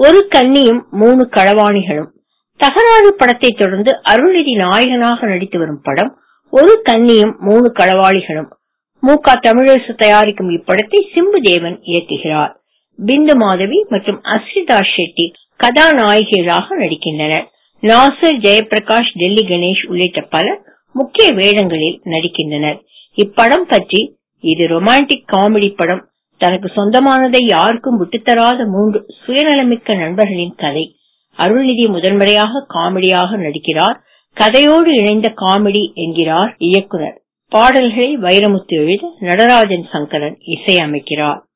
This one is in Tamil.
ஒரு கன்னியும் மூணு களவாணிகளும் தகராறு படத்தை தொடர்ந்து அருள்நிதி நாயகனாக நடித்து வரும் படம் ஒரு கன்னியும் மூணு களவாளிகளும் மு க தமிழரசு தயாரிக்கும் இப்படத்தை சிம்பு தேவன் இயக்குகிறார் பிந்து மாதவி மற்றும் அஸ்ரிதா ஷெட்டி கதாநாயகிகளாக நடிக்கின்றனர் நாசர் ஜெயபிரகாஷ் டெல்லி கணேஷ் உள்ளிட்ட பலர் முக்கிய வேடங்களில் நடிக்கின்றனர் இப்படம் பற்றி இது ரொமான்டிக் காமெடி படம் தனக்கு சொந்தமானதை யாருக்கும் விட்டுத்தராத மூன்று சுயநலமிக்க நண்பர்களின் கதை அருள்நிதி முதன்முறையாக காமெடியாக நடிக்கிறார் கதையோடு இணைந்த காமெடி என்கிறார் இயக்குனர் பாடல்களை வைரமுத்து எழுத நடராஜன் சங்கரன் இசையமைக்கிறார்